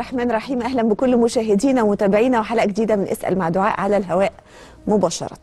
الرحمن الرحيم اهلا بكل مشاهدينا ومتابعينا وحلقه جديده من اسال مع دعاء على الهواء مباشره.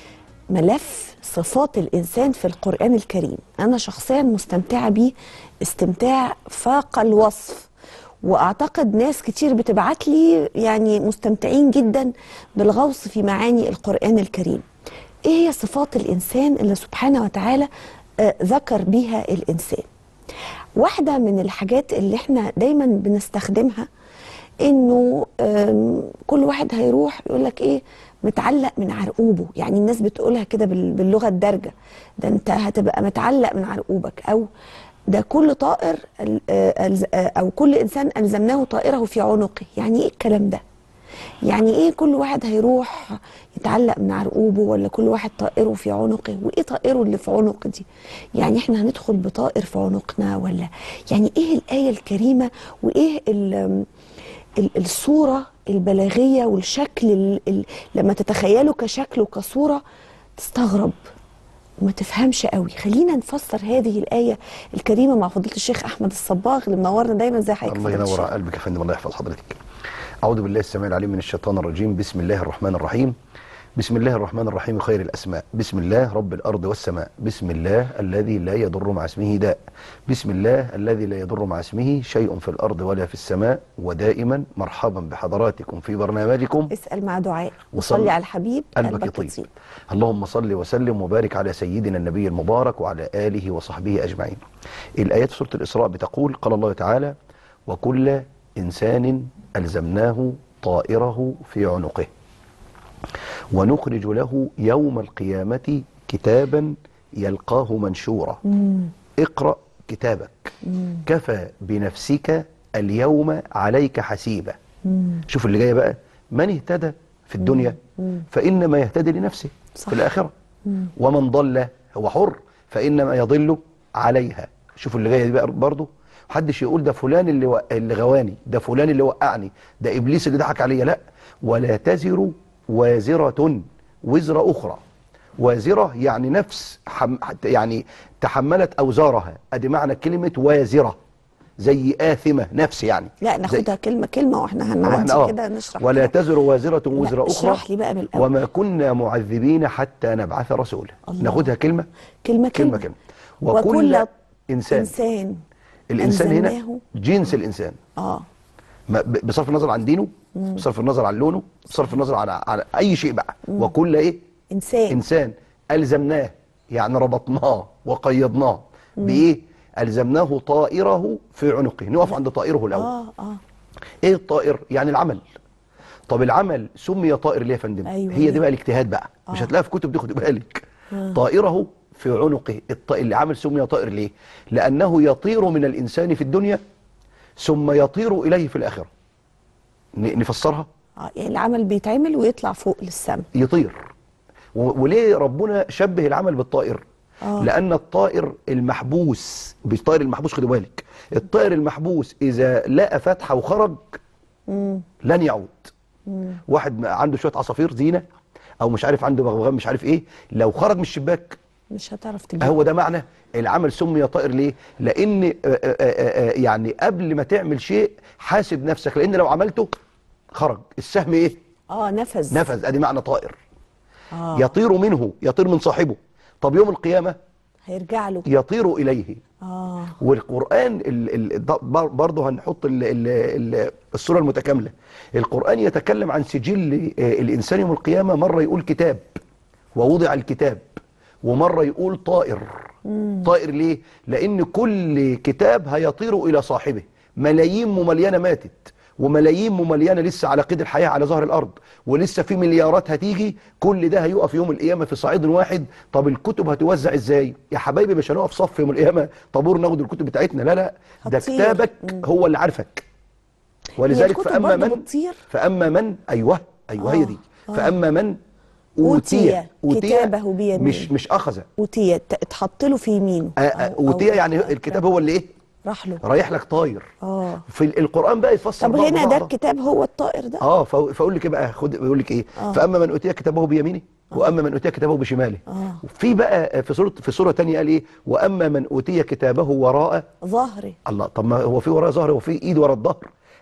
ملف صفات الانسان في القران الكريم انا شخصيا مستمتعه بيه استمتاع فاق الوصف واعتقد ناس كتير بتبعت لي يعني مستمتعين جدا بالغوص في معاني القران الكريم. ايه هي صفات الانسان اللي سبحانه وتعالى آه ذكر بيها الانسان؟ واحدة من الحاجات اللي احنا دايما بنستخدمها انه آم، كل واحد هيروح يقول لك ايه متعلق من عرقوبه يعني الناس بتقولها كده بال- باللغة الدارجة ده انت هتبقى متعلق من عرقوبك او ده كل طائر ال- آه، الز- آه، او كل انسان الزمناه طائره في عنقه يعني ايه الكلام ده يعني ايه كل واحد هيروح يتعلق من عرقوبه ولا كل واحد طائره في عنقه وايه طائره اللي في عنق دي يعني احنا هندخل بطائر في عنقنا ولا يعني ايه الآية الكريمة وايه ال- ال- الصورة البلاغية والشكل ال- ال- لما تتخيله كشكل وكصورة تستغرب وما تفهمش قوي خلينا نفسر هذه الآية الكريمة مع فضيلة الشيخ أحمد الصباغ اللي منورنا دايما زي حضرتك الله فضيلة ينور الشيخ. على قلبك يا فندم الله يحفظ حضرتك أعوذ بالله السميع العليم من الشيطان الرجيم بسم الله الرحمن الرحيم بسم الله الرحمن الرحيم خير الأسماء بسم الله رب الأرض والسماء بسم الله الذي لا يضر مع اسمه داء بسم الله الذي لا يضر مع اسمه شيء في الأرض ولا في السماء ودائما مرحبا بحضراتكم في برنامجكم اسأل مع دعاء وصلي. وصلي على الحبيب قلبك يطيب اللهم صل وسلم وبارك على سيدنا النبي المبارك وعلى آله وصحبه أجمعين الآيات في سورة الإسراء بتقول قال الله تعالى وكل إنسان ألزمناه طائره في عنقه ونخرج له يوم القيامة كتابا يلقاه منشورا اقرأ كتابك كفى بنفسك اليوم عليك حسيبا شوف اللي جاي بقى من اهتدى في الدنيا فإنما يهتدي لنفسه صح. في الآخرة ومن ضل هو حر فإنما يضل عليها شوف اللي جايه دي بقى برضه محدش يقول ده فلان اللي و... اللي غواني ده فلان اللي وقعني ده ابليس اللي ضحك عليا لا ولا تزر وازرة وزر اخرى وازرة يعني نفس حم... يعني تحملت اوزارها ادي معنى كلمة وازرة زي آثمة نفس يعني لا زي- ناخدها كلمة كلمة واحنا طبعاً هنعدي آه. كده نشرح ولا كده. تزر وازرة وزر لا، أخرى اشرح لي بقى من الأول. وما كنا معذبين حتى نبعث رسولا الله. ناخدها كلمة كلمة كلمة كلمة كلمة وكل إنسان إنسان الإنسان هنا ألزمناه. جنس الإنسان اه ما- ب- بصرف النظر عن دينه بصرف النظر عن لونه بصرف النظر عن, عن أي شيء بقى وكل إيه إنسان إنسان ألزمناه يعني ربطناه وقيضناه بإيه ألزمناه طائره في عنقه نقف عند طائره الأول اه اه ايه الطائر يعني العمل طب العمل سمي طائر ليه يا فندم أيوة هي ليه؟ دي بقى الاجتهاد بقى مش آه. هتلاقيها في كتب دي خد بالك طائره في عنقه الط... اللي عمل سمي طائر ليه لانه يطير من الانسان في الدنيا ثم يطير اليه في الاخره ن... نفسرها اه يعني العمل بيتعمل ويطلع فوق للسماء يطير و... وليه ربنا شبه العمل بالطائر آه. لان الطائر المحبوس بالطائر المحبوس خدوا بالك الطائر المحبوس اذا لقى فتحه وخرج لن يعود واحد ما عنده شويه عصافير زينه او مش عارف عنده بغبغان مش عارف ايه لو خرج من الشباك مش هتعرف تجيب هو ده معنى العمل سمي طائر ليه لان آه، آه، آه، آه، يعني قبل ما تعمل شيء حاسب نفسك لان لو عملته خرج السهم ايه اه نفذ نفذ ادي معنى طائر اه يطير منه يطير من صاحبه طب يوم القيامه هيرجع له يطير اليه اه والقرآن ال ال بر- برضه هنحط ال ال ال الصورة المتكاملة القرآن يتكلم عن سجل آه، الإنسان يوم القيامة مرة يقول كتاب ووضع الكتاب ومرة يقول طائر طائر ليه؟ لأن كل كتاب هيطير إلى صاحبه ملايين ممليانة ماتت وملايين ممليانة لسه على قيد الحياة على ظهر الأرض ولسه في مليارات هتيجي كل ده هيقف يوم القيامة في صعيد واحد طب الكتب هتوزع ازاي يا حبايبي مش هنقف صف يوم القيامة طابور ناخد الكتب بتاعتنا لا لا ده هتطير. كتابك هو اللي عارفك ولذلك الكتب فأما برضه من بتطير؟ فأما من أيوه أيوه هي آه، دي آه. فأما من أوتي كتابه بيمينه. مش مش أخذ وتيه ت- اتحط له في يمينه آه، آه، أو- أوتي أو- يعني أو- الكتاب هو اللي إيه راح له رايح لك طاير اه في ال- القرآن بقى يفسر طب بعضه هنا ده بعضه. الكتاب هو الطائر ده اه فأ- فاقول لك إيه بقى خد بيقول لك ايه آه. فاما من اوتي كتابه بيمينه واما من اوتي كتابه بشماله آه. في بقى في سوره في سوره ثانيه قال ايه واما من اوتي كتابه وراء ظهري الله طب ما هو في وراء ظهر وفي ايد وراء الظهر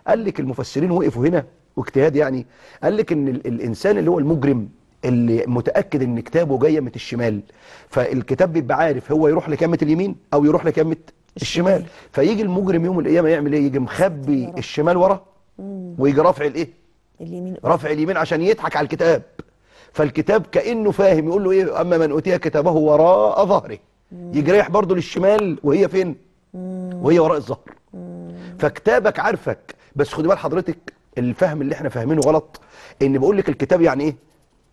قال لك المفسرين وقفوا هنا واجتهاد يعني قال لك ان ال- الانسان اللي هو المجرم اللي متاكد ان كتابه جايه من الشمال فالكتاب بيبقى عارف هو يروح لكامه اليمين او يروح لكامه الشمال الشمال. فيجي المجرم يوم القيامه يعمل ايه يجي مخبي رب. الشمال ورا ويجي رافع الايه اليمين رافع اليمين عشان يضحك على الكتاب فالكتاب كانه فاهم يقول له ايه اما من اوتي كتابه وراء ظهره يجي رايح برضه للشمال وهي فين وهي وراء الظهر فكتابك عارفك بس خدي بال حضرتك الفهم اللي احنا فاهمينه غلط ان بقول لك الكتاب يعني ايه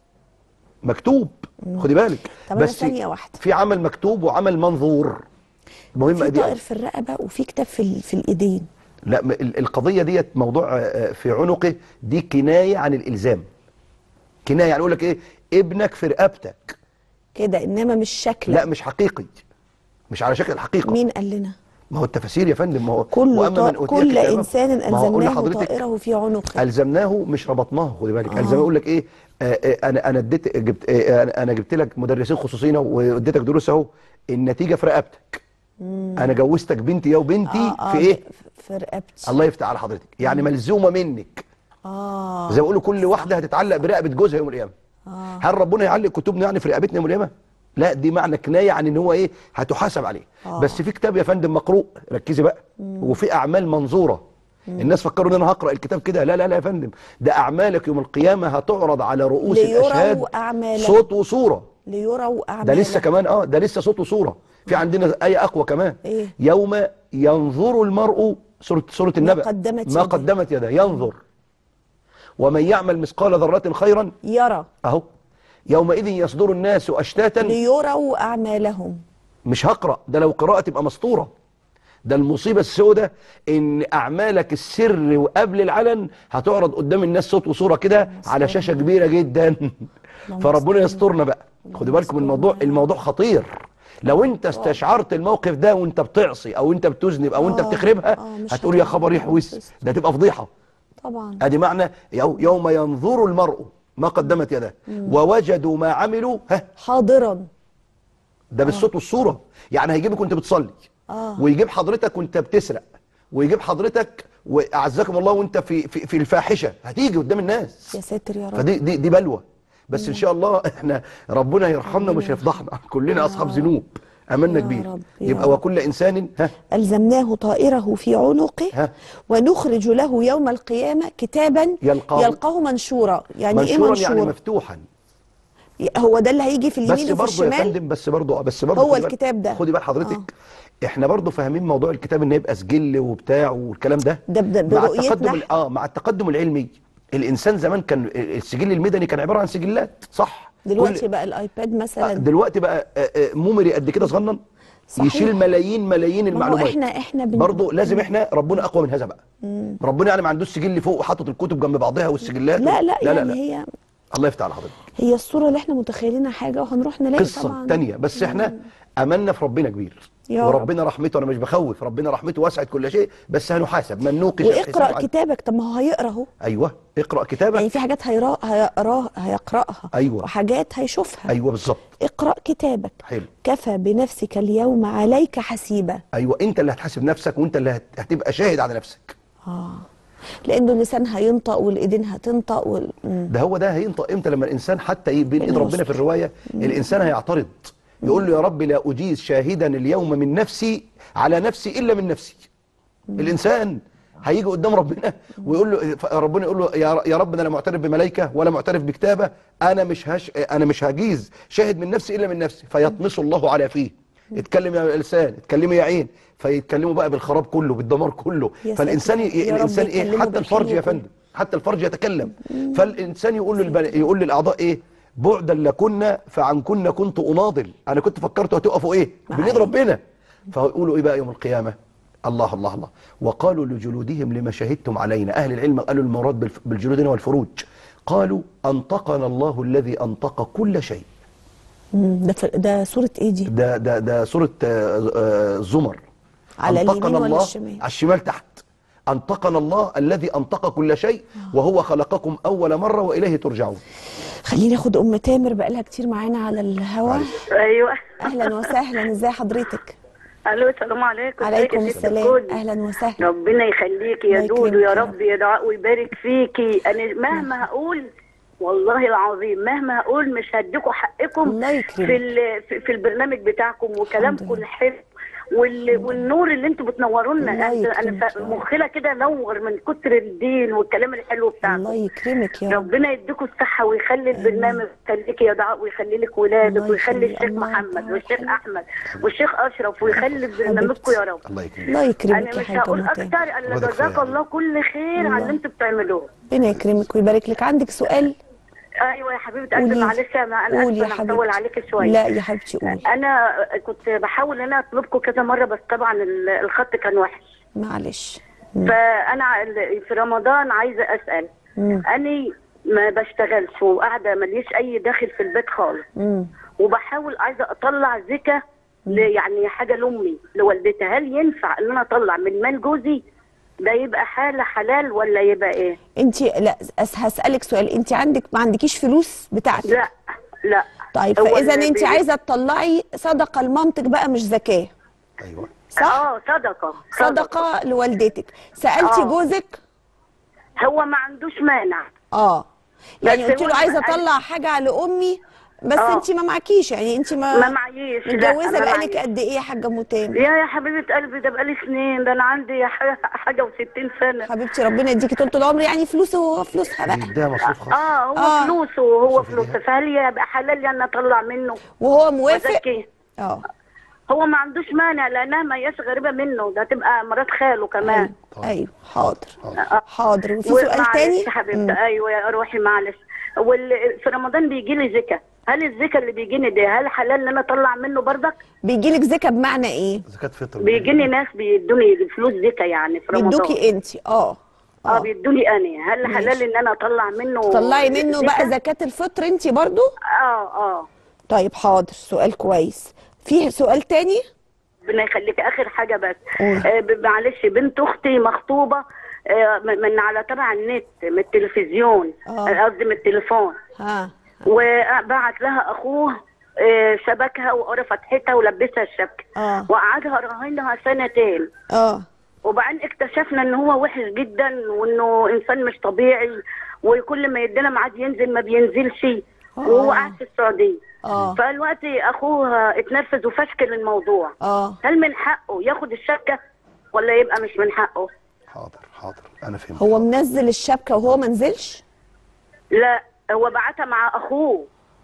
مكتوب خدي بالك طب أنا بس ثانية واحدة. في عمل مكتوب وعمل منظور مهم في دي طائر في الرقبه وفي كتاب في ال- في الايدين لا م- ال- القضيه ديت موضوع آه، في عنقه دي كنايه عن الالزام كنايه يعني يقول لك ايه ابنك في رقبتك كده انما مش شكل لا مش حقيقي مش على شكل الحقيقه مين قال لنا ما هو التفاسير يا فندم ما هو كل وأما طا... من أوتي كل كتابه- انسان ما هو أقول الزمناه لحضرتك طائره في عنقه الزمناه مش ربطناه خدي بالك آه. الزمناه يقول لك ايه آه آه انا انا اديت جبت آه انا أنا جبت لك مدرسين خصوصيين واديتك دروس اهو النتيجه في رقبتك انا جوزتك بنتي يا وبنتي آه، آه، في ايه في- في رقبتي الله يفتح على حضرتك يعني ملزومه منك اه زي ما بيقولوا كل واحده هتتعلق برقبه جوزها يوم القيامه آه. هل ربنا يعلق كتبنا يعني في رقبتنا يوم القيامه لا دي معنى كنايه عن ان هو ايه هتحاسب عليه آه. بس في كتاب يا فندم مقروء ركزي بقى وفي اعمال منظوره الناس فكروا ان انا هقرا الكتاب كده لا لا لا يا فندم ده اعمالك يوم القيامه هتعرض على رؤوس ليروا الاشهاد أعمالهم. صوت وصوره ليروا اعمالهم ده لسه كمان اه ده لسه صوت وصوره في عندنا ايه اقوى كمان إيه؟ يوم ينظر المرء سوره سوره النبأ قدمت ما يديه. قدمت يده ينظر ومن يعمل مثقال ذره خيرا يرى اهو يومئذ يصدر الناس اشتاتا ليروا اعمالهم مش هقرا ده لو قراءه تبقى مسطوره ده المصيبه السوداء ان اعمالك السر وقبل العلن هتعرض قدام الناس صوت وصوره كده على شاشه كبيره جدا فربنا يسترنا بقى خدوا بالكم من الموضوع الموضوع خطير لو انت استشعرت الموقف ده وانت بتعصي او انت بتذنب او انت آه، بتخربها آه، مش هتقول يا هتبقى خبر يحوس كويس. ده تبقى فضيحه طبعا ادي معنى يو- يوم ينظر المرء ما قدمت يده ووجدوا ما عملوا ها حاضرا ده بالصوت والصوره يعني هيجيبك وانت بتصلي آه. ويجيب حضرتك وانت بتسرق ويجيب حضرتك واعزكم الله وانت في في, في الفاحشه هتيجي قدام الناس يا ساتر يا رب فدي دي دي بلوى بس ان شاء الله احنا ربنا يرحمنا مش هيفضحنا كلنا اصحاب ذنوب املنا يا كبير رب، يا يبقى رب. وكل انسان ها ألزمناه طائره في عنقه ها. ونخرج له يوم القيامة كتابا يلقاه- يلقاه منشورا يعني إيه منشورا منشور؟ يعني مفتوحا هو ده اللي هيجي في بس اليمين وفي برضه يا الشمال فندم بس برضه بس برضه هو خدي بال- الكتاب ده. خدي بال حضرتك احنا برضه فاهمين موضوع الكتاب ان يبقى سجل وبتاع والكلام ده ده ب- مع برؤيتنا التقدم ال- إحنا. اه مع التقدم العلمي الانسان زمان كان السجل المدني كان عباره عن سجلات صح دلوقتي كل- بقى الآيباد آه، مثلا دلوقتي بقى آه، آه، ميموري قد كده صغنن صحيح. يشيل ملايين ملايين ما هو المعلومات إحنا إحنا بن... برضه لازم احنا ربنا اقوى من هذا بقى ربنا يعني ما عندوش سجل فوق وحاطط الكتب جنب بعضها والسجلات لا لا, لا, لا, يعني لا. هي الله يفتح على حضرتك هي الصورة اللي احنا متخيلينها حاجة وهنروح نلاقي قصة طبعا تانية بس احنا املنا في ربنا كبير يا وربنا رحمته انا مش بخوف ربنا رحمته وسعت كل شيء بس هنحاسب من نوقش الحساب واقرأ عن- كتابك طب ما هو هيقرأ اهو ايوه اقرا كتابك يعني في حاجات هيرا هيقراها هيقرأها أيوة. وحاجات هيشوفها ايوه بالظبط اقرأ كتابك حلو كفى بنفسك اليوم عليك حسيبا ايوه انت اللي هتحاسب نفسك وانت اللي هت- هتبقى شاهد على نفسك اه لانه اللسان هينطق والايدين هتنطق وال... مم. ده هو ده هينطق امتى لما الانسان حتى ي- بين ايد ربنا ربنا في يستر. الروايه الانسان هيعترض يقول له يا رب لا اجيز شاهدا اليوم من نفسي على نفسي الا من نفسي الانسان هيجي قدام ربنا ويقول له ف- ربنا يقول له يا ر- يا رب انا لا معترف بملائكه ولا معترف بكتابه انا مش هش انا مش هجيز شاهد من نفسي الا من نفسي فيطمس الله على فيه اتكلم يا لسان اتكلمي يا عين فيتكلموا بقى بالخراب كله بالدمار كله يا فالانسان ساتر. ي... يا رب الانسان ايه يكلموا حتى الفرج يا بالحلو كله. فندم حتى الفرج يتكلم فالانسان يقول للبن... يقول للاعضاء ايه بعدا لكنا فعنكن كنت اناضل انا كنت فكرت هتقفوا ايه معايا. بايد ربنا فيقولوا ايه بقى يوم القيامه الله الله الله وقالوا لجلودهم لما شهدتم علينا اهل العلم قالوا المراد بالف- بالجلود هنا والفروج قالوا انطقنا الله الذي انطق كل شيء مم. ده ف... ده صورة ايه دي ده ده ده سوره آه، آه، زمر على أنطقنا اليمين ولا الله الشمال؟ على الشمال تحت أنطقنا الله الذي أنطق كل شيء وهو خلقكم أول مرة وإليه ترجعون خلينا ناخد ام تامر بقالها كتير معانا على الهوا معلش. ايوه اهلا وسهلا ازي حضرتك الو السلام عليكم عليكم ازيك يا ست السلام الكل؟ اهلا وسهلا ربنا يخليكي يا الله دودو يا يكرمك يا رب يا دعاء ويبارك فيكي انا مهما هقول والله العظيم مهما هقول مش هديكوا حقكم الله يكرمك. في ال- في- في البرنامج بتاعكم وكلامكم لله. الحلو وال... والنور اللي انتوا بتنوروا لنا الله انا يكرمك ف- يا رب. مخنا كده نور من كتر الدين والكلام الحلو الله بتاعكم يكرمك يا رب ربنا يديكم الصحة ويخلي البرنامج يخليك يا دعاء ويخلي لك ولادك الله ويخلي يخليك. الشيخ الله محمد يبارك والشيخ فيك. أحمد والشيخ أشرف ويخلي برنامجكم يا رب الله يكرمك الله يكرمك انا يا مش حاجه هقول متى اكتر الا وده كفاية جزاك عليك. الله كل خير على اللي انتوا بتعملوه ربنا يكرمك ويبارك لك عندك سؤال ايوه يا حبيبه قلبي قولي. معلش انا انا قولي يا اسفه انا هطول حبيبتي عليك شويه لا يا حبيبتي قولي انا كنت بحاول ان انا اطلبكم كذا مره بس طبعا ال- الخط كان وحش معلش فانا ال- في رمضان عايزه اسال مم. اني ما بشتغلش وقاعده ماليش اي دخل في البيت خالص مم. وبحاول عايزه اطلع زكاه ل- يعني حاجه لامي لوالدتها هل ينفع ان انا اطلع من مال جوزي ده يبقى حاله حلال ولا يبقى ايه انت لا أس- هسالك سؤال انت عندك ما عندكيش فلوس بتاعتك لا لا طيب هو فاذا اللي انت بي- عايزه تطلعي صدقه لمامتك بقى مش زكاه ايوه صح اه صدقه صدقه لوالدتك سالتي آه. جوزك هو ما عندوش مانع اه يعني بس قلت هو له عايزه أنا- اطلع حاجه على امي بس آه. انت ما معكيش يعني انت ما ما معيش لا، متجوزه ما بقالك معيش. قد ايه يا حاجه متام يا يا حبيبه قلبي ده بقالي سنين ده انا عندي ح- حاجه و60 سنه حبيبتي ربنا يديكي طول العمر يعني فلوسه هو فلوسها بقى بيديها مصروف خاص اه هو آه. فلوسه هو شوفي فلوسه دي. فهل يبقى حلال لي ان اطلع منه وهو موافق وزكي اه هو ما عندوش مانع لانها ما هياش غريبه منه ده تبقى مرات خاله كمان ايوه ايوه حاضر آه. حاضر وفي سؤال ومعلش تاني يا حبيبتي مم. ايوه يا روحي معلش وال... في رمضان بيجي لي زكا هل الزكا اللي بيجيني ده هل حلال ان انا اطلع منه برضك بيجي لك زكاه بمعنى ايه زكاة فطر بيجيني ناس بيدوني فلوس زكا يعني في رمضان بيدوكي انت اه اه اه بيدوني انا هل ماشي. حلال ان انا اطلع منه طلعي منه بقى زكاة؟ زكاه الفطر انت برضو اه اه طيب حاضر سؤال كويس في سؤال تاني ربنا يخليك اخر حاجه بس قول. آه ب- معلش بنت اختي مخطوبه آه من من على تبع النت من التلفزيون آه. آه، قصدي من التليفون ها وبعت لها اخوه آه، شبكها وقرا فتحتها ولبسها الشبكه اه وقعدها راهنها سنتين اه وبعدين اكتشفنا ان هو وحش جدا وانه انسان مش طبيعي وكل ما يدينا ميعاد ينزل ما بينزلش وهو قاعد في السعوديه اه فالوقتي اخوها اتنرفز وفشكل الموضوع اه هل من حقه ياخد الشبكه ولا يبقى مش من حقه حاضر حاضر انا فهمت هو منزل الشبكه وهو ما نزلش لا هو بعتها مع اخوه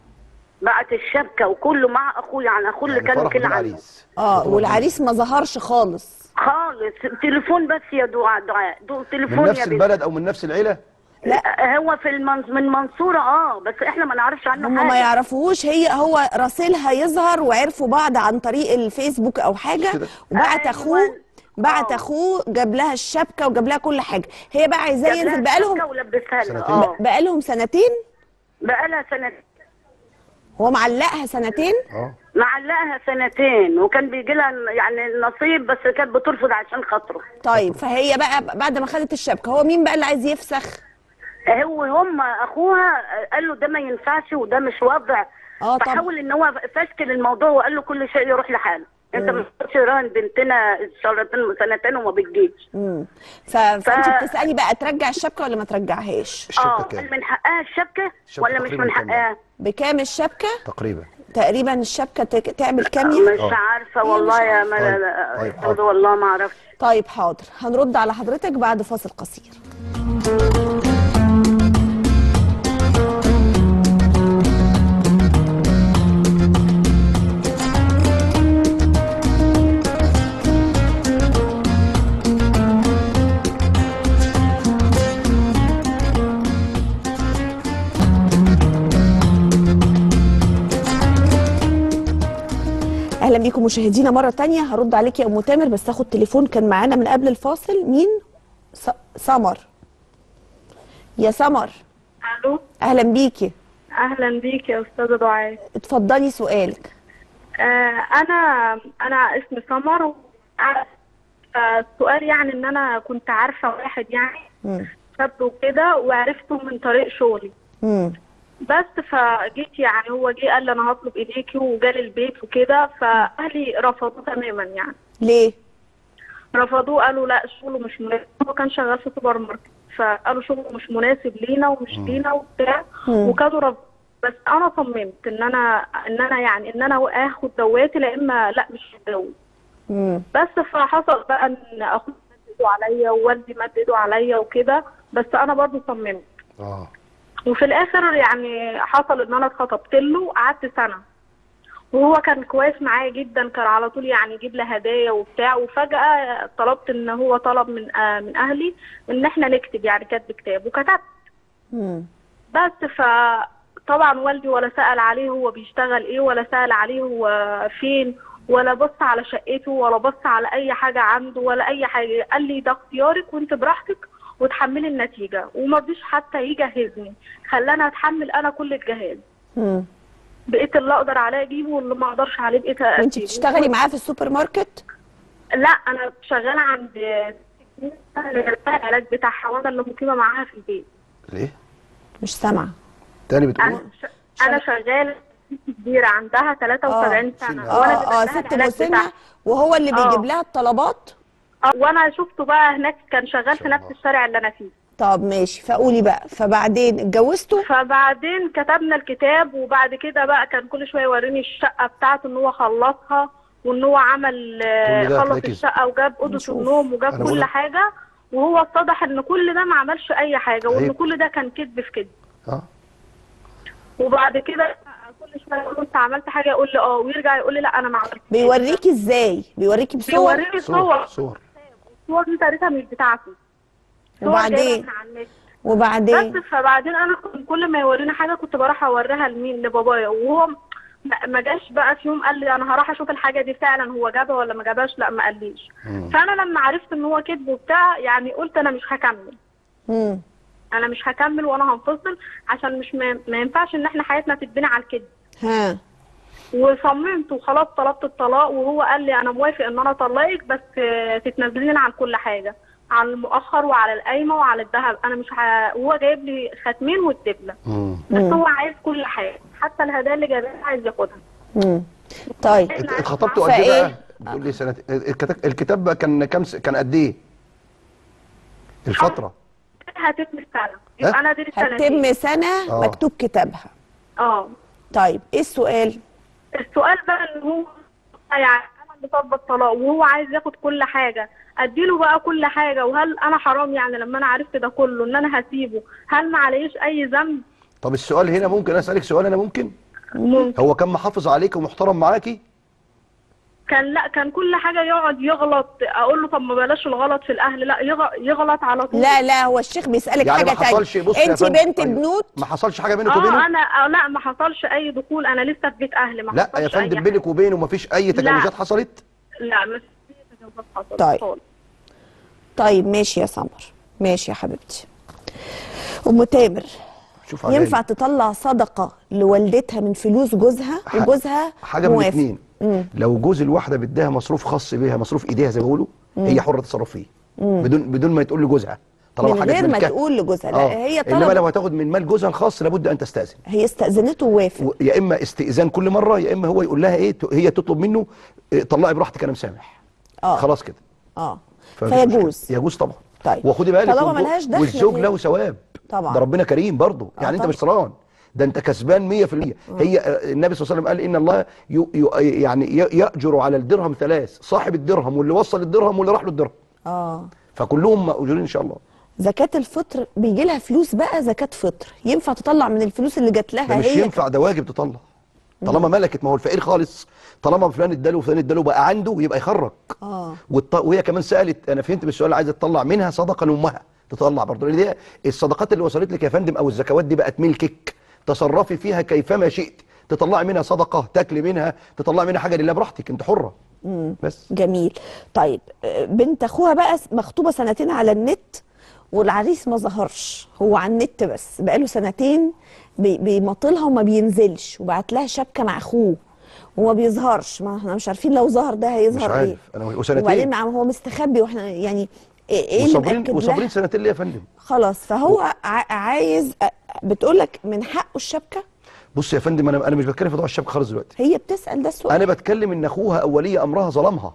بعت الشبكه وكله مع اخوه يعني اخوه اللي يعني كانوا فرح كده عنه بالعريس اه والعريس ما ظهرش خالص خالص تليفون بس يا دعاء دعاء دو تليفون من يا نفس بنت البلد او من نفس العيله لا هو في المنص... من منصوره اه بس احنا ما نعرفش عنه هم حاجه ما يعرفوهوش هي هو راسلها يظهر وعرفوا بعض عن طريق الفيسبوك او حاجه كده. وبعت أيوة. اخوه بعت آه. اخوه جاب لها الشبكه وجاب لها كل حاجه هي بقى عايزاه جاب لها ينزل بقالهم الشبكة ولبسها لها سنتين. اه بقى لهم سنتين بقى لها سنه هو معلقها سنتين اه معلقها سنتين وكان بيجي لها يعني نصيب بس كانت بترفض عشان خاطره طيب فهي بقى بعد ما خدت الشبكه هو مين بقى اللي عايز يفسخ هو هم اخوها قال له ده ما ينفعش وده مش وضع اه طب فحاول ان هو فشكل الموضوع وقال له كل شيء يروح لحاله انت ما تقدرش راهن بنتنا شهرتين سنتين وما بتجيش امم ف... فانت ف- بتسالي بقى ترجع الشبكه ولا ما ترجعهاش الشبكه اه كام هل من حقها الشبكه الشبكة ولا مش تقريباً من كام حقها بكام الشبكه تقريبا تقريبا الشبكه تك... تعمل كام يعني مش آه. عارفه هي والله مش يا عارفة. ما طيب، لا- طيب، لا حاضر. والله ما اعرفش طيب حاضر هنرد على حضرتك بعد فاصل قصير اهلا بيكم مشاهدينا مره تانية هرد عليك يا ام تامر بس اخد تليفون كان معانا من قبل الفاصل مين س... سمر يا سمر الو اهلا بيكي اهلا بيك يا استاذه دعاء اتفضلي سؤالك آه انا انا اسمي سمر و- آه، السؤال يعني ان انا كنت عارفه واحد يعني مم. شاب وكده وعرفته من طريق شغلي مم. بس فجيت يعني هو جه قال لي انا هطلب ايديكي وجالي البيت وكده فاهلي رفضوا تماما يعني ليه رفضوه قالوا لا شغله مش مناسب هو كان شغال في سوبر ماركت فقالوا شغله مش مناسب لينا ومش لينا وبتاع وكانوا رفض بس انا صممت ان انا ان انا يعني ان انا اخد دواتي لا اما لا مش هتجوز مم. بس فحصل بقى ان اخويا مد ايده عليا ووالدي مد ايده عليا وكده بس انا برضو صممت اه وفي الاخر يعني حصل ان انا اتخطبت له قعدت سنه وهو كان كويس معايا جدا كان على طول يعني يجيب لي هدايا وبتاع وفجاه طلبت ان هو طلب من آه من اهلي ان احنا نكتب يعني كاتب كتاب وكتبت مم. بس فطبعا والدي ولا سأل عليه هو بيشتغل ايه ولا سأل عليه هو فين ولا بص على شقته ولا بص على اي حاجة عنده ولا اي حاجة قال لي ده اختيارك وانت براحتك وتحملي النتيجة وما رضيش حتى يجهزني خلاني اتحمل انا كل الجهاز مم. بقيت اللي اقدر عليه اجيبه واللي ما اقدرش عليه بقيت وانت اسيبه. بتشتغلي معاه في السوبر ماركت لا انا شغالة عند العلاج بتاعها وانا اللي مقيمة معاها في البيت ليه مش سامعه تاني بتقول انا ش... انا شغاله ست كبيره عندها 73 آه. سنه آه، وانا اه اه بدأت لها ست العلاج مسنه بتاعها. وهو اللي آه. بيجيب لها الطلبات آه، وانا شفته بقى هناك كان شغال في شاء نفس الله. الشارع اللي انا فيه طب ماشي فقولي بقى فبعدين اتجوزتوا فبعدين كتبنا الكتاب وبعد كده بقى كان كل شويه يوريني الشقه بتاعته ان هو خلصها وان هو عمل آه، كل ده خلص هتلاقي الشقه وجاب اوضه نشوف. النوم وجاب أنا بقول كل لك- حاجه وهو اتضح ان كل ده ما عملش اي حاجه وان عيب. كل ده كان كذب في كذب اه وبعد كده كل شويه يقول له انت عملت حاجه يقول لي اه ويرجع يقول لي لا انا ما عملتش بيوريكي ازاي بيوريكي بصور بيوريني صور صور صور الصور دي تاريخها مش بتاعته صور وبعدين؟ جايبها من على النت. وبعدين بس فبعدين انا كنت كل ما يوريني حاجه كنت بروح اوريها لمين لبابايا وهو ما- ما جاش بقى في يوم قال لي انا هروح اشوف الحاجه دي فعلا هو جابها ولا ما جابهاش لا ما قاليش مم. فانا لما عرفت ان هو كذب وبتاع يعني قلت انا مش هكمل مم. انا مش هكمل وانا هنفصل عشان مش ما, ما ينفعش ان احنا حياتنا تتبني على الكذب ها وصممت وخلاص طلبت الطلاق وهو قال لي انا موافق ان انا اطلقك بس آه، تتنازلي لنا عن كل حاجه على المؤخر وعلى القايمه وعلى الذهب انا مش ه... وهو جايب لي ختمين والدبله مم. بس مم. هو عايز كل حاجه حتى الهدايا اللي جايبها عايز ياخدها مم. طيب ات- اتخطبتوا قد ايه فإيه؟ بقى؟ بتقول لي سنه الكتاب الكتاب بقى كان كام س- كان قد ايه؟ الفتره هتتم السنه يبقى انا دي هتتم سنه آه. مكتوب كتابها اه طيب ايه السؤال السؤال بقى ان هو يعني انا اللي طالبه الطلاق وهو عايز ياخد كل حاجه اديله بقى كل حاجه وهل انا حرام يعني لما انا عرفت ده كله ان انا هسيبه هل ما عليش اي ذنب طب السؤال هنا ممكن اسالك سؤال انا ممكن؟ ممكن هو كان محافظ عليك ومحترم معاكي؟ كان لا كان كل حاجه يقعد يغلط اقول له طب ما بلاش الغلط في الاهل لا يغ- يغلط على طول لا لا هو الشيخ بيسالك يعني حاجه ما حصلش بص تانية يا انت فندم، بنت أيوة. بنوت ما حصلش حاجه بينك اه وبينه؟ انا آه، لا ما حصلش اي دخول انا لسه في بيت اهلي ما لا حصلش يا فندم أي بينك وبينه ما فيش اي تجاوزات لا. حصلت؟ حاجة. لا مش في تجاوزات حصلت طيب. خالص. طيب ماشي يا سمر ماشي يا حبيبتي ام تامر شوف عليا. ينفع تطلع صدقه لوالدتها من فلوس جوزها ح- وجوزها حاجه من موافق. الاثنين مم. لو جوز الواحده بدها مصروف خاص بيها مصروف ايديها زي ما بيقولوا هي حره تتصرف فيه بدون بدون ما تقول لجوزها طالما من حاجه غير ما ملكها. تقول لجوزها لا آه. هي انما طلبت لو هتاخد من مال جوزها الخاص لابد ان تستاذن هي استأذنته ووافق و- يا اما استئذان كل مره يا اما هو يقول لها ايه ت- هي تطلب منه إيه، طلعي براحتك انا مسامح اه خلاص كده اه فمفيش مشكلة. فيجوز يجوز طبعا طيب. وخدي بالك طالما والزوج- ملهاش دخل والزوج في- له ثواب طبعا. ده ربنا كريم برضه آه يعني انت طبعا. مش خسران ده انت كسبان 100% هي آه، النبي صلى الله عليه وسلم قال ان الله ي... ي... يعني ي- ياجر على الدرهم ثلاث صاحب الدرهم واللي وصل الدرهم واللي راح له الدرهم اه فكلهم مأجورين ان شاء الله زكاة الفطر بيجي لها فلوس بقى زكاة فطر ينفع تطلع من الفلوس اللي جات لها ده مش هي ينفع ده واجب تطلع طالما ملكت ما هو الفقير خالص طالما فلان اداله وفلان اداله بقى عنده يبقى يخرج اه والط... وهي كمان سالت انا فهمت بالسؤال عايزه تطلع منها صدقه لامها تطلع برضه لان دي الصدقات اللي وصلت لك يا فندم او الزكوات دي بقت ملكك تصرفي فيها كيفما شئت تطلعي منها صدقه تاكلي منها تطلعي منها حاجه لله براحتك انت حره بس جميل طيب آه، بنت اخوها بقى مخطوبة سنتين على النت والعريس ما ظهرش هو على النت بس بقاله سنتين بي- بيمطلها وما بينزلش وبعت لها شبكة مع اخوه وما بيظهرش ما احنا مش عارفين لو ظهر ده مش هيظهر ايه عارف انا وسنتين وبعدين مع هو مستخبي واحنا يعني ايه إيه اللي وصابرين مأكد وصابرين لها سنتين ليه يا فندم خلاص فهو ع- عايز بتقول لك من حقه الشبكة بص يا فندم انا انا مش بتكلم في موضوع الشبكه خالص دلوقتي هي بتسأل ده السؤال انا بتكلم ان اخوها اوليه امرها ظلمها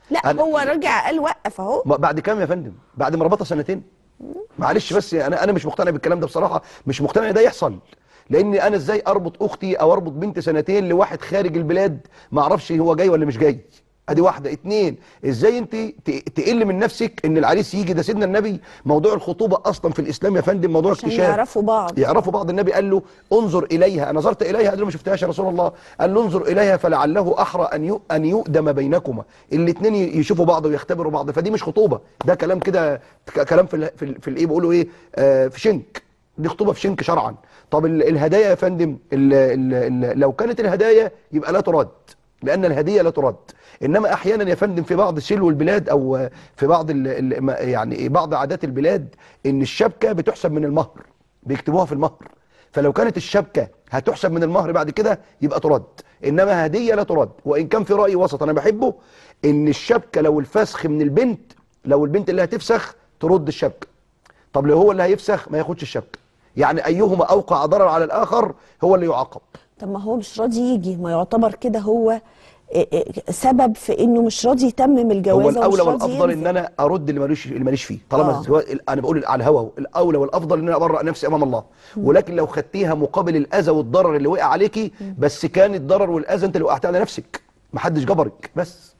لا أنا- هو رجع قال وقف اهو ما- بعد كام يا فندم بعد ما ربطها سنتين معلش بس انا انا مش مقتنع بالكلام ده بصراحه مش مقتنع ان ده يحصل لاني انا ازاي اربط اختي او اربط بنت سنتين لواحد خارج البلاد ما اعرفش هو جاي ولا مش جاي ادي واحده اتنين ازاي انت ت- تقل من نفسك ان العريس يجي ده سيدنا النبي موضوع الخطوبه اصلا في الاسلام يا فندم موضوع عشان اكتشاف يعرفوا بعض يعرفوا بعض النبي قال له انظر اليها نظرت اليها قال له ما شفتهاش يا رسول الله قال له انظر اليها فلعله احرى ان يؤ- ان يؤدم بينكما الاثنين يشوفوا بعض ويختبروا بعض فدي مش خطوبه ده كلام كده ك- كلام في ال في, ال في الايه بيقولوا ايه آه في شنك دي خطوبه في شنك شرعا طب ال- الهدايا يا فندم ال ال ال لو كانت الهدايا يبقى لا ترد لان الهديه لا ترد انما احيانا يا فندم في بعض سلو البلاد او في بعض ال ال ما- يعني بعض عادات البلاد ان الشبكه بتحسب من المهر بيكتبوها في المهر فلو كانت الشبكه هتحسب من المهر بعد كده يبقى ترد انما هديه لا ترد وان كان في راي وسط انا بحبه ان الشبكه لو الفسخ من البنت لو البنت اللي هتفسخ ترد الشبكه طب لو هو اللي هيفسخ ما ياخدش الشبكه يعني ايهما اوقع ضرر على الاخر هو اللي يعاقب طب ما هو مش راضي يجي ما يعتبر كده هو إيه إيه سبب في انه مش راضي يتمم الجوازه هو الاولى ومش راضي والافضل ينزل. ان انا ارد اللي ماليش اللي ماليش فيه طالما آه. الزواج انا بقول على الهوا الاولى والافضل ان انا ابرأ نفسي امام الله ولكن لو خدتيها مقابل الاذى والضرر اللي وقع عليكي بس كان الضرر والاذى انت اللي وقعت على نفسك محدش جبرك بس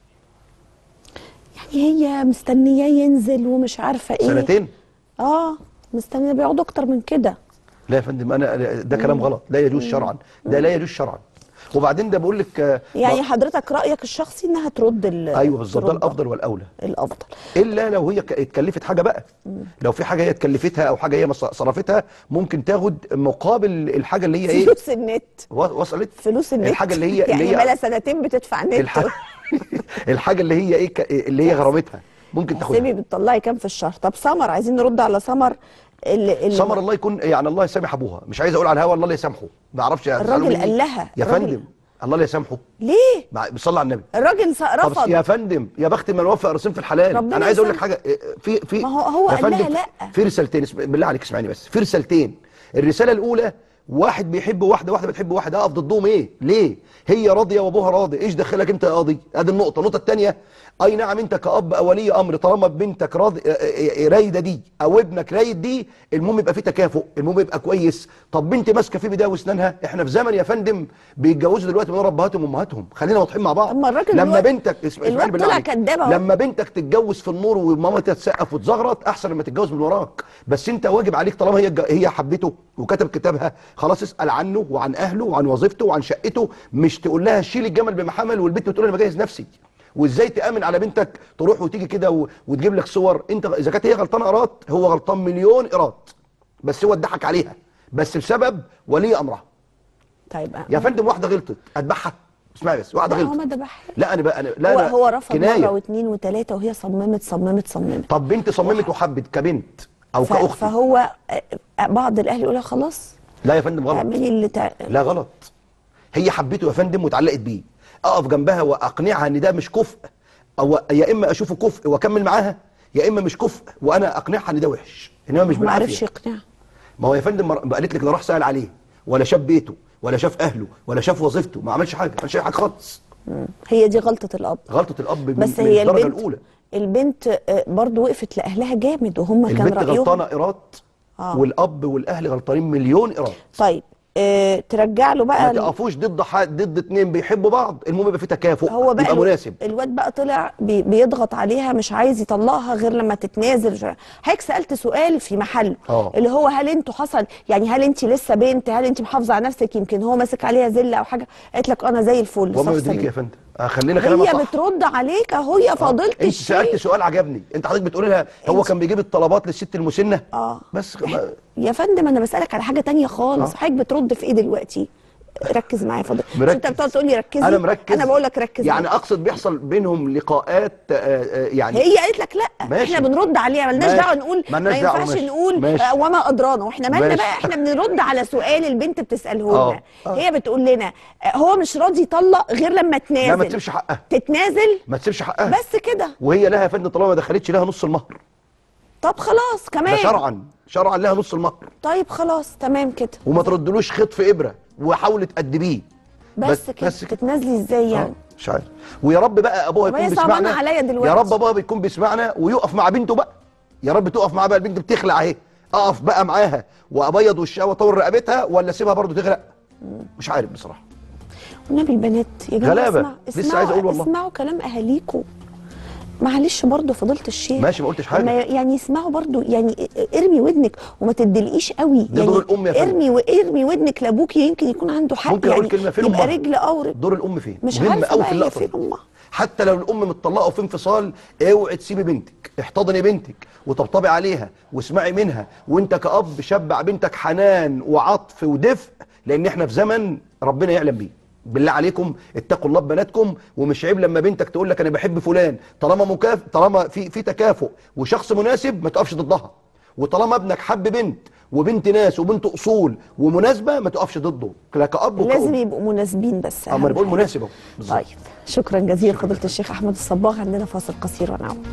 يعني هي مستنياه ينزل ومش عارفه ايه سنتين اه مستنيه بيقعدوا اكتر من كده لا يا فندم انا ده كلام غلط لا يجوز شرعا ده لا يجوز شرعا وبعدين ده بقول لك آه، يعني ما- حضرتك رايك الشخصي انها ترد ال ايوه بالظبط ده ترد الافضل والاولى الافضل الا لو هي ك- اتكلفت حاجه بقى لو في حاجه هي اتكلفتها او حاجه هي مص- صرفتها ممكن تاخد مقابل الحاجه اللي هي ايه فلوس النت و- وصلت فلوس النت الحاجه اللي هي يعني اللي هي بقالها سنتين بتدفع نت الح... الحاجه اللي هي ايه ك... اللي هي غرامتها ممكن احسبي تاخدها بتطلعي كام في الشهر طب سمر عايزين نرد على سمر اللي, اللي سمر الله يكون يعني الله يسامح ابوها مش عايز اقول على الهوا الله اللي يسامحه ما اعرفش الراجل هتزعلوا مني. قال لها، يا الراجل- فندم الله اللي يسامحه ليه مع- بيصلي على النبي الراجل س- طب رفض يا فندم يا بخت من وفق راسين في الحلال ربنا انا عايز اقول لك يسامحه. حاجه في في ما هو- هو يا قال لها فندم لأ. في رسالتين اسم- بالله عليك اسمعني بس في رسالتين الرساله الاولى واحد بيحب واحده واحده بتحب واحد اقف ضدهم ايه ليه هي راضيه وابوها راضي ايش دخلك انت يا قاضي ادي النقطه النقطه الثانيه اي نعم انت كاب او ولي امر طالما بنتك راضي آه، آه، آه، رايده دي او ابنك رايد دي المهم يبقى في تكافؤ المهم يبقى كويس طب بنت ماسكه في بدايه واسنانها احنا في زمن يا فندم بيتجوزوا دلوقتي من ورا ابهاتهم وامهاتهم خلينا واضحين مع بعض أما الراجل لما الواد- بنتك اسمع- اسمعني الواد بالله طلع عليك. كداب أهو. لما بنتك تتجوز في النور وماما تتسقف وتزغرط احسن لما تتجوز من وراك بس انت واجب عليك طالما هي الج- هي حبته وكتب كتابها خلاص اسال عنه وعن اهله وعن وظيفته وعن شقته مش تقول لها شيل الجمل بمحمل والبنت تقول انا بجهز نفسي وازاي تامن على بنتك تروح وتيجي كده و- وتجيب لك صور انت اذا كانت هي غلطانه قراط هو غلطان مليون قراط بس هو اتضحك عليها بس بسبب ولي امرها طيب يا فندم واحده غلطت اتبعها اسمعي بس واحده لا هو ما غلطت ذبحها لا انا بقى أنا لا هو لا هو رفض كناية. مره واثنين وثلاثه وهي صممت صممت صممت طب بنت صممت وحبت كبنت او ف- كاخت فهو آه، بعض الاهل يقول لها خلاص لا يا فندم غلط اعملي اللي تع... لا غلط هي حبته يا فندم واتعلقت بيه اقف جنبها واقنعها ان ده مش كفء او يا اما اشوفه كفء واكمل معاها يا اما مش كفء وانا اقنعها ان ده وحش انما مش ما عرفش بالعافيه يقنعها ما هو يا فندم مر- قالت لك لا راح سال عليه ولا شاف بيته ولا شاف اهله ولا شاف وظيفته ما عملش حاجه ما عملش أي حاجه خالص هي دي غلطه الاب غلطه الاب من, بس من هي الدرجه البنت الاولى البنت آه، برضو وقفت لاهلها جامد وهم كان البنت رايهم غلطانه قراط آه. والاب والاهل غلطانين مليون قراط طيب آه ترجع له بقى ما ال- تقفوش ضد حد ضد اتنين بيحبوا بعض المهم يبقى في تكافؤ هو بقى يبقى الو- مناسب الواد بقى طلع بي بيضغط عليها مش عايز يطلقها غير لما تتنازل مش عارف. حضرتك سالت سؤال في محله آه. اللي هو هل انتوا حصل يعني هل انت لسه بنت هل انت محافظه على نفسك يمكن هو ماسك عليها زله او حاجه قالت لك انا زي الفل وما صف يدريك سليم. يا فندم آه خلينا كلامها هي صح بترد عليك اهو يا فضيله انت سالت الشيخ سؤال عجبني انت حضرتك بتقولي لها هو أنت- كان بيجيب الطلبات للست المسنه اه بس ما يا فندم انا بسالك على حاجه تانية خالص آه. حضرتك بترد في ايه دلوقتي ركز معايا يا فضيله مش مركز. انت بتقعد تقول لي ركزي انا مركز انا بقول لك ركز يعني اقصد بيحصل بينهم لقاءات آه، آه، يعني هي قالت لك لا ماشي. احنا بنرد عليها مالناش ماشي. دعوه نقول ما مالناش دعوة، ينفعش ماشي. نقول ماشي. آه، وما ادرانا واحنا مالنا ماشي. بقى احنا بنرد على سؤال البنت بتساله لنا آه. آه. هي بتقول لنا آه، هو مش راضي يطلق غير لما تنازل لا ما تسيبش حقها تتنازل ما تسيبش حقها بس كده وهي لها يا فندم طالما ما دخلتش لها نص المهر طب خلاص ده كمان شرعا شرعا لها نص المهر طيب خلاص تمام كده وما تردلوش خيط في ابره وحاولي تأدبيه بس, كده بس كده تتنازلي ازاي يعني آه. مش عارف ويا رب بقى ابوها طب يكون هي صعبانة بيسمعنا عليا دلوقتي. يا رب ابوها بيكون بيسمعنا ويقف مع بنته بقى يا رب تقف معاها بقى البنت بتخلع اهي اقف بقى معاها وابيض وشها واطول رقبتها ولا اسيبها برضو تغرق مش عارف بصراحه والنبي البنات يا جماعه غلابة. اسمعوا لسه اسمعوا عايز أقول والله. اسمعوا كلام اهاليكم معلش برضه فضيله الشيخ ماشي ما قلتش حاجة. لما يعني يسمعوا برضه يعني ارمي ودنك وما تدلقيش قوي ده يعني دور الأم يا فندم. ارمي وارمي ودنك لابوك يمكن يكون عنده حق ممكن يعني اقول كلمه فين يبقى امها رجل اورد دور الام فين مش مهم عارفة قوي بقى في هي اللقطه فين دي. أمها. حتى لو الام متطلقه وفي انفصال اوعي تسيبي بنتك احتضني بنتك وطبطبي عليها واسمعي منها وانت كاب شبع بنتك حنان وعطف ودفء لان احنا في زمن ربنا يعلم بيه بالله عليكم اتقوا الله ببناتكم ومش عيب لما بنتك تقول لك انا بحب فلان طالما مكاف طالما في في تكافؤ وشخص مناسب ما تقفش ضدها وطالما ابنك حب بنت وبنت ناس وبنت اصول ومناسبه ما تقفش ضده لا كاب وكأم. لازم يبقوا مناسبين بس اه ما انا أهم بقول حاجة. مناسب اهو بالظبط. طيب شكرا جزيلا فضيله الشيخ احمد الصباغ عندنا فاصل قصير ونعود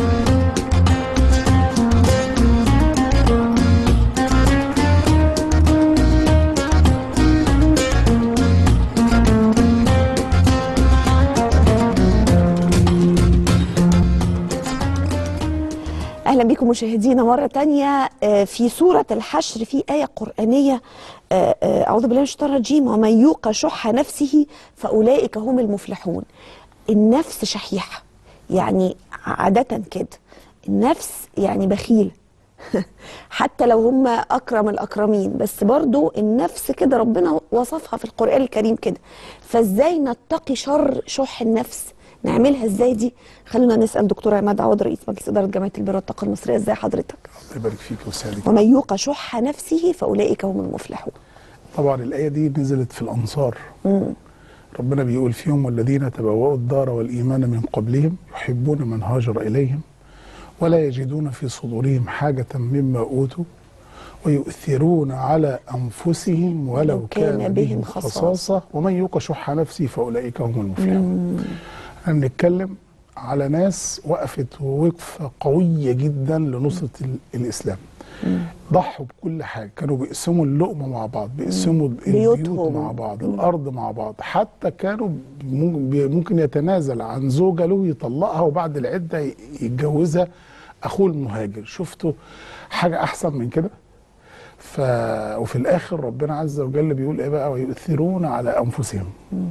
اهلا بكم مشاهدينا مره تانية آه، في سوره الحشر في ايه قرانيه آه، آه، اعوذ بالله من الشيطان الرجيم ومن يوق شح نفسه فاولئك هم المفلحون النفس شحيحه يعني عاده كده النفس يعني بخيل حتى لو هم اكرم الاكرمين بس برضو النفس كده ربنا وصفها في القران الكريم كده فازاي نتقي شر شح النفس نعملها ازاي دي خلونا نسال دكتور عماد عوض رئيس مجلس اداره جمعيه البر والطاقه المصريه ازاي حضرتك الله يبارك فيك ويسعدك ومن يوق شح نفسه فاولئك هم المفلحون طبعا الآية دي نزلت في الأنصار ربنا بيقول فيهم والذين تبوأوا الدار والإيمان من قبلهم يحبون من هاجر إليهم ولا يجدون في صدورهم حاجة مما أوتوا ويؤثرون على أنفسهم ولو ولو كان كان بهم بهم خصاصة. خصاصة ومن يوق شح نفسه فأولئك هم المفلحون هنتكلم على ناس وقفت وقفة قوية جدا لنصرة ال- الإسلام ضحوا بكل حاجة كانوا بيقسموا اللقمة مع بعض بيقسموا البيوت بيوتهم. مع بعض الأرض مع بعض حتى كانوا مم- بي- ممكن يتنازل عن زوجة له يطلقها وبعد العدة ي- يتجوزها أخوه المهاجر شفتوا حاجة أحسن من كده ف... وفي الآخر ربنا عز وجل بيقول إيه بقى ويؤثرون على أنفسهم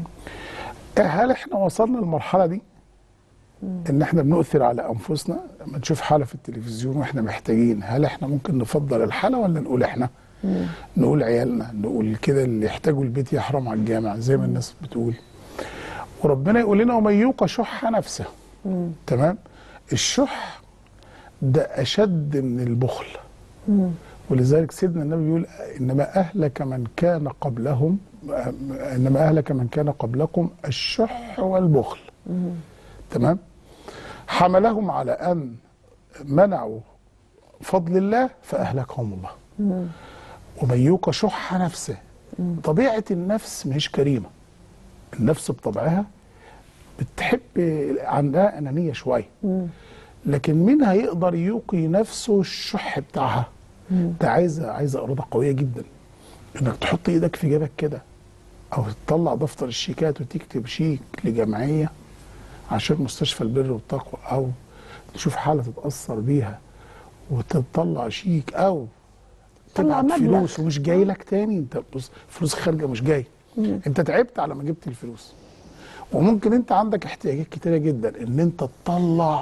هل احنا وصلنا للمرحله دي ان احنا بنؤثر على انفسنا لما نشوف حاله في التلفزيون واحنا محتاجين هل احنا ممكن نفضل الحاله ولا نقول احنا نقول عيالنا نقول كده اللي يحتاجوا البيت يحرم على الجامع زي ما الناس بتقول وربنا يقول لنا ومن يوق شح نفسه تمام الشح ده اشد من البخل ولذلك سيدنا النبي بيقول انما اهلك من كان قبلهم انما اهلك من كان قبلكم الشح والبخل تمام حملهم على ان منعوا فضل الله فاهلكهم الله ومن يوق شح نفسه طبيعه النفس مش كريمه النفس بطبعها بتحب عندها انانيه شويه لكن منها يقدر يوقي نفسه الشح بتاعها ده عايزه عايزه اراده قويه جدا انك تحط ايدك في جيبك كده او تطلع دفتر الشيكات وتكتب شيك لجمعيه عشان مستشفى البر والتقوى او تشوف حاله تتاثر بيها وتطلع شيك او طلع تبعت مبلغ. فلوس ومش جاي لك تاني انت بص فلوس خارجه مش جاي انت تعبت على ما جبت الفلوس وممكن انت عندك احتياجات كتيره جدا ان انت تطلع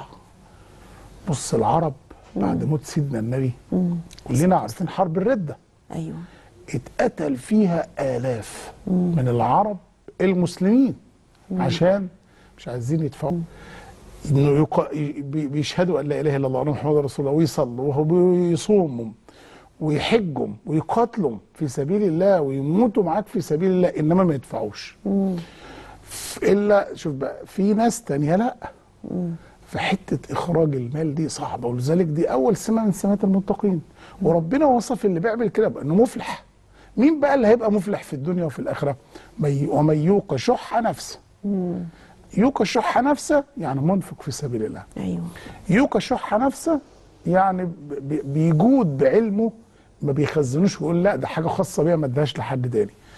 بص العرب بعد موت سيدنا النبي كلنا عارفين حرب الرده ايوه اتقتل فيها آلاف من العرب المسلمين عشان مش عايزين يدفعوا انه يق... بي- بيشهدوا ان لا اله الا الله وان محمد رسول الله ويصلوا ويصوموا ويحجوا ويقاتلوا في سبيل الله ويموتوا معاك في سبيل الله انما ما يدفعوش ف- الا شوف بقى في ناس تانية لا فحته اخراج المال دي صعبه ولذلك دي اول سمه من سمات المتقين وربنا وصف اللي بيعمل كده بانه مفلح مين بقى اللي هيبقى مفلح في الدنيا وفي الاخره مي- ومن يوق شح نفسه يوق شح نفسه يعني منفق في سبيل الله ايوه يوق شح نفسه يعني ب- ب- بيجود بعلمه ما بيخزنوش ويقول لا ده حاجه خاصه بيا ما ادهاش لحد تاني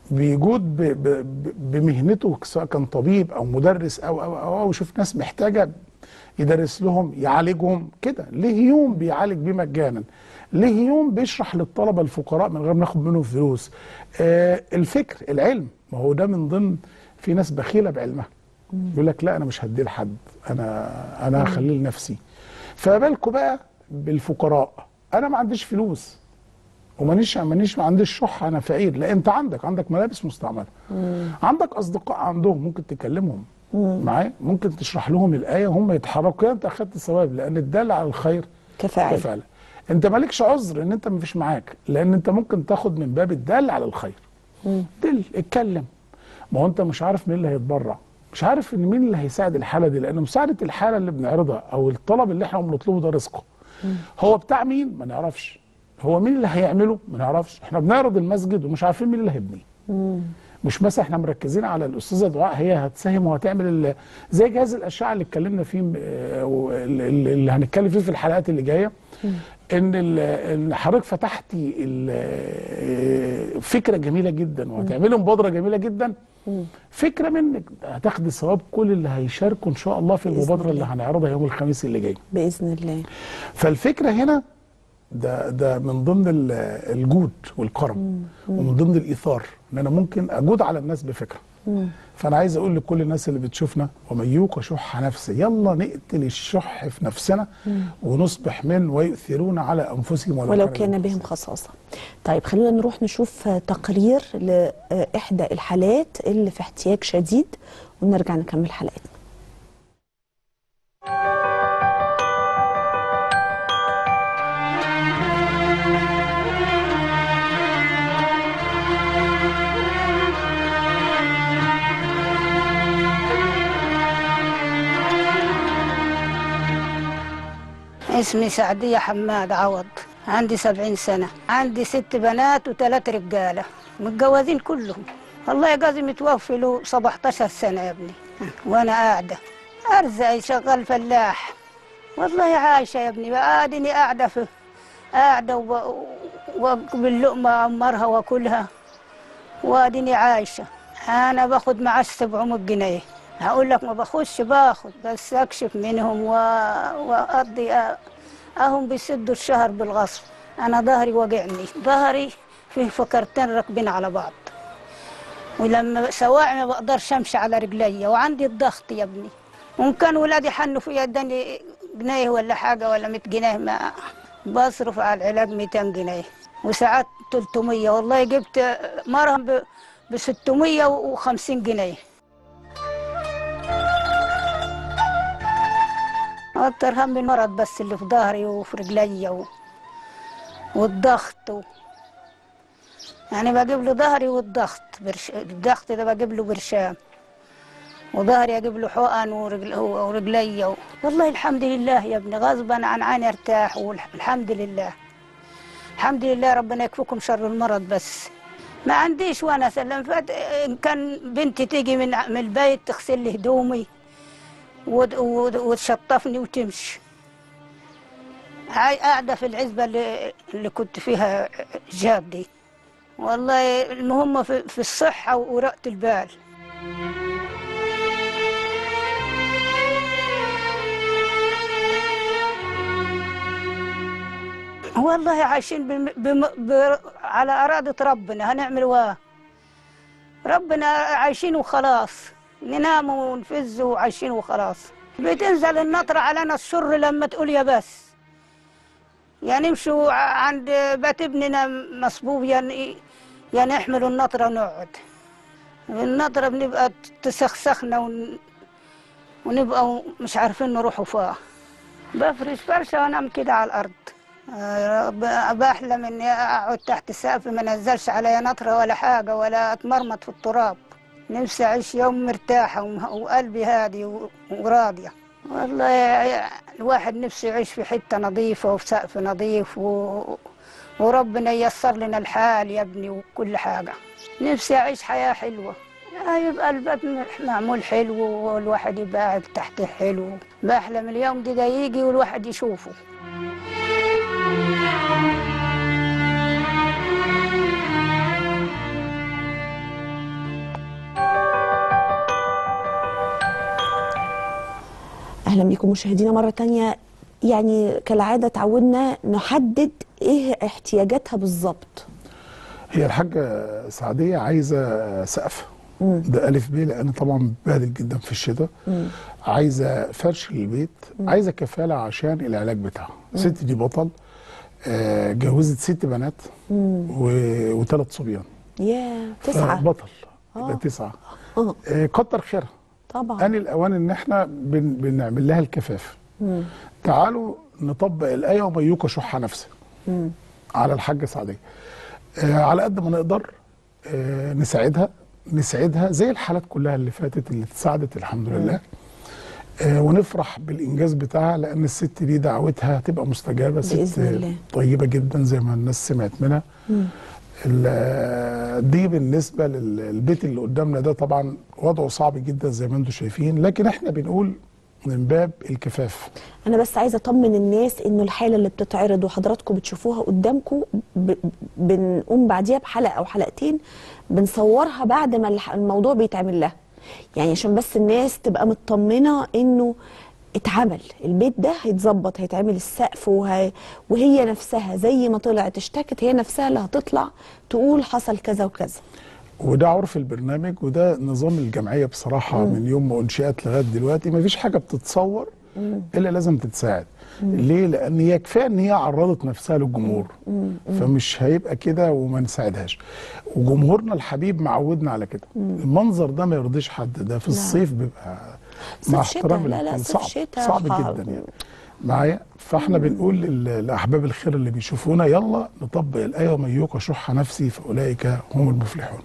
بيجود ب- ب- ب- بمهنته سواء كان طبيب او مدرس او او او, أو يشوف ناس محتاجه يدرس لهم يعالجهم كده ليه يوم بيعالج بيه مجانا ليه يوم بيشرح للطلبه الفقراء من غير ما ناخد منهم فلوس آه الفكر العلم ما هو ده من ضمن في ناس بخيله بعلمها يقول لك لا انا مش هديه لحد انا انا هخليه لنفسي فما بالكم بقى بالفقراء انا ما عنديش فلوس ومانيش مانيش ما عنديش شح انا فقير لا انت عندك عندك ملابس مستعمله عندك اصدقاء عندهم ممكن تكلمهم معايا ممكن تشرح لهم الايه هم يتحركوا كده انت اخدت ثواب لان الدال على الخير كفاعل كفاله انت مالكش عذر ان انت مفيش معاك لان انت ممكن تاخد من باب الدال على الخير دل اتكلم ما هو انت مش عارف مين اللي هيتبرع مش عارف ان مين اللي هيساعد الحاله دي لان مساعده الحاله اللي بنعرضها او الطلب اللي احنا بنطلبه ده رزقه هو بتاع مين ما نعرفش هو مين اللي هيعمله ما نعرفش احنا بنعرض المسجد ومش عارفين مين اللي هيبنيه مش مثلا احنا مركزين على الاستاذه دعاء هي هتساهم وهتعمل ال- زي جهاز الاشعه اللي اتكلمنا فيه آه، وال- ال- اللي هنتكلم فيه في الحلقات اللي جايه ان ال- ان حضرتك فتحتي ال- آه، فكره جميله جدا وهتعملي مبادره جميله جدا فكره منك هتاخدي ثواب كل اللي هيشاركوا ان شاء الله في بإذن المبادره اللي الله. هنعرضها يوم الخميس اللي جاي باذن الله فالفكره هنا ده ده من ضمن ال- الجود والكرم ومن ضمن الايثار ان انا ممكن اجود على الناس بفكره فانا عايز اقول لكل الناس اللي بتشوفنا ومن يوق شح نفسه يلا نقتل الشح في نفسنا ونصبح من ويؤثرون على انفسهم ولو كان كان بهم بهم خصاصة طيب خلونا نروح نشوف تقرير لإحدى الحالات اللي في احتياج شديد ونرجع نكمل حلقتنا اسمي سعدية حماد عوض عندي سبعين سنة عندي ست بنات وثلاث رجالة متجوزين كلهم والله جوزي متوفي له 17 سنة يا ابني وأنا قاعدة أرزقي شغال فلاح والله عايشة يا ابني اديني قاعدة في قاعدة وب- وباللقمة أمرها وأكلها واديني عايشة أنا باخد معاش 700 جنيه هقول لك ما باخدش باخد بس أكشف منهم و... وأقضي أ- أهم بيسدوا الشهر بالغصب أنا ظهري وجعني ظهري فيه فكرتين راكبين على بعض ولما سواعي ما بقدرش امشي على رجليا وعندي الضغط يا ابني وان كان ولادي حنوا فيا اداني جنيه ولا حاجه ولا 100 جنيه ما بصرف على العلاج 200 جنيه وساعات 300 والله جبت مرهم ب ب 650 جنيه اكتر هم المرض بس اللي في ظهري وفي رجليا و... والضغط و... يعني بجيب له ظهري والضغط برش... الضغط ده بجيب له برشام وظهري اجيب له حقن ورجل... ورجليا و... والله الحمد لله يا ابني غصبا عن عيني ارتاح والحمد لله الحمد لله ربنا يكفيكم شر المرض بس ما عنديش وانا سلم فات ان كان بنتي تيجي من من البيت تغسل لي هدومي وت- وت- وتشطفني وتمشي هاي قاعدة في العزبة اللي, اللي كنت فيها جاب دي والله المهم في, في الصحة ورقة البال والله عايشين بم... بم... ب... على أرادة ربنا هنعمل واه ربنا عايشين وخلاص ننام ونفز وعايشين وخلاص بتنزل النطرة علينا الشر لما تقول يا بس يعني نمشوا ع- عند بيت ابننا مصبوب يعني يا نحمل النطرة ونقعد النطرة بنبقى تسخسخنا ون... ونبقى مش عارفين نروحوا فيها بفرش فرشة وانام كده على الأرض آه، ب- بحلم اني اقعد تحت السقف ما نزلش عليا نطرة ولا حاجة ولا اتمرمط في التراب نفسي اعيش يوم مرتاحة وم- وقلبي هادي و- وراضية والله يا- الواحد نفسه يعيش في حتة نظيفة وفي سقف نظيف و... وربنا ييسر لنا الحال يا ابني وكل حاجة نفسي أعيش حياة حلوة يبقى البيت معمول حلو والواحد يبقى قاعد تحته حلو بحلم اليوم ده, ده يجي والواحد يشوفه بيكم مشاهدينا مرة تانية يعني كالعادة تعودنا نحدد ايه احتياجاتها بالظبط هي الحاجة سعدية عايزة سقف ده ألف ب لأن طبعا بهدل جدا في الشتاء عايزة فرش للبيت عايزة كفالة عشان العلاج بتاعها الست دي بطل آه، جوزت ست بنات و- وثلاث صبيان يا تسعة بطل يبقى تسعة اه آه، كتر خيرها طبعا آن الأوان إن إحنا بن بنعمل لها الكفاف تعالوا نطبق الآية ومن يوق شح نفسه على الحاجة سعدية آه على قد ما نقدر آه نساعدها نساعدها زي الحالات كلها اللي فاتت اللي اتساعدت الحمد لله آه ونفرح بالإنجاز بتاعها لأن الست دي دعوتها هتبقى مستجابة ست بإذن الله. طيبة جدا زي ما الناس سمعت منها ال- دي بالنسبه للبيت اللي قدامنا ده طبعا وضعه صعب جدا زي ما انتم شايفين لكن احنا بنقول من باب الكفاف انا بس عايزه اطمن الناس انه الحاله اللي بتتعرض وحضراتكم بتشوفوها قدامكم ب... بنقوم بعديها بحلقه او حلقتين بنصورها بعد ما الح- الموضوع بيتعمل لها يعني عشان بس الناس تبقى مطمنه انه اتعمل البيت ده هيتظبط هيتعمل السقف وهي... وهي نفسها زي ما طلعت اشتكت هي نفسها اللي هتطلع تقول حصل كذا وكذا وده عرف البرنامج وده نظام الجمعيه بصراحه من يوم ما انشئت لغايه دلوقتي ما فيش حاجه بتتصور الا لازم تتساعد ليه لان هي كفايه ان هي عرضت نفسها للجمهور فمش هيبقى كده وما نساعدهاش وجمهورنا الحبيب معودنا على كده المنظر ده ما يرضيش حد ده في الصيف بيبقى مع صيف شتاء، احترامي لا، لا، للكل صيف صعب شتاء صعب ح- جدا يعني معايا فاحنا بنقول لل- لاحباب الخير اللي بيشوفونا يلا نطبق الايه ومن يوق شح نفسي فاولئك هم المفلحون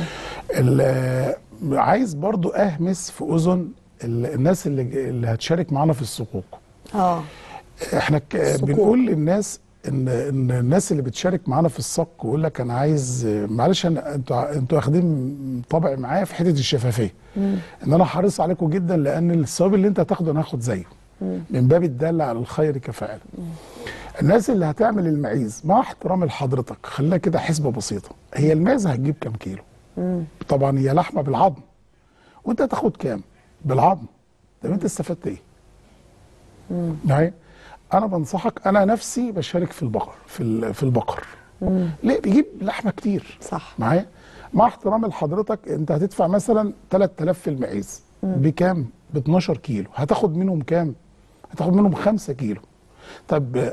ال- عايز برضو اهمس في اذن ال- الناس اللي اللي هتشارك معانا في الصكوك اه احنا ك- الصكوك. بنقول للناس ان ان الناس اللي بتشارك معانا في الصك ويقول لك انا عايز معلش انا انتوا انتوا واخدين طبع معايا في حته الشفافيه ان انا حريص عليكم جدا لان الثواب اللي انت هتاخده انا هاخد زيه من باب الداله على الخير كفاعل الناس اللي هتعمل المعيز مع احترامي لحضرتك خلينا كده حسبه بسيطه هي المعزه هتجيب كام كيلو طبعا هي لحمه بالعظم وانت هتاخد كام بالعظم طب انت استفدت ايه يعني انا بنصحك انا نفسي بشارك في البقر في ال- في البقر ليه بيجيب لحمه كتير صح معايا مع احترامي لحضرتك انت هتدفع مثلا 3000 في المعيز بكام ب 12 كيلو هتاخد منهم كام هتاخد منهم 5 كيلو طب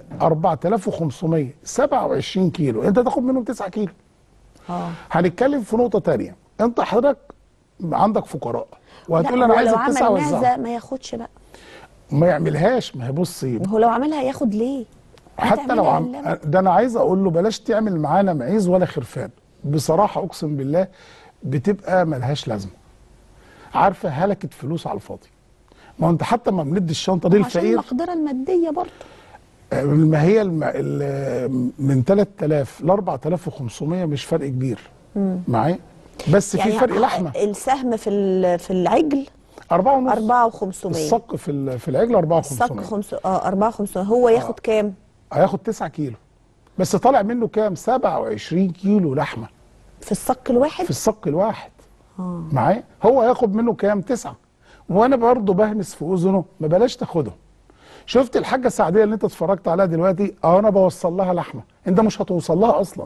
4500 27 كيلو انت هتاخد منهم 9 كيلو اه هنتكلم في نقطه تانية انت حضرتك عندك فقراء وهتقول لا، انا هو عايز لو التسعه عمل وزعها معزه ما ياخدش بقى ما يعملهاش ما هي بصي ما هو لو عملها ياخد ليه حتى لو هتعملها عم إلا- ده انا عايز اقول له بلاش تعمل معانا معيز ولا خرفان بصراحه اقسم بالله بتبقى ملهاش لازمه عارفه هلكت فلوس على الفاضي ما هو انت حتى ما بندي الشنطه دي عشان للفقير المقدره الماديه برضه آه، ما هي الم... ال... من 3000 ل 4500 مش فرق كبير معايا بس في فرق لحمه السهم في ال- في العجل 4 ونص 4500 الصق في ال... في العجل 4 الصك خمس اه 4500 هو ياخد كام؟ هياخد 9 كيلو بس طالع منه كام 27 كيلو لحمه في الصك الواحد في الصك الواحد معايا هو هياخد منه كام تسعة وانا برضه بهمس في اذنه ما بلاش تاخده شفت الحاجه السعديه اللي انت اتفرجت عليها دلوقتي اه انا بوصل لها لحمه انت مش هتوصل لها اصلا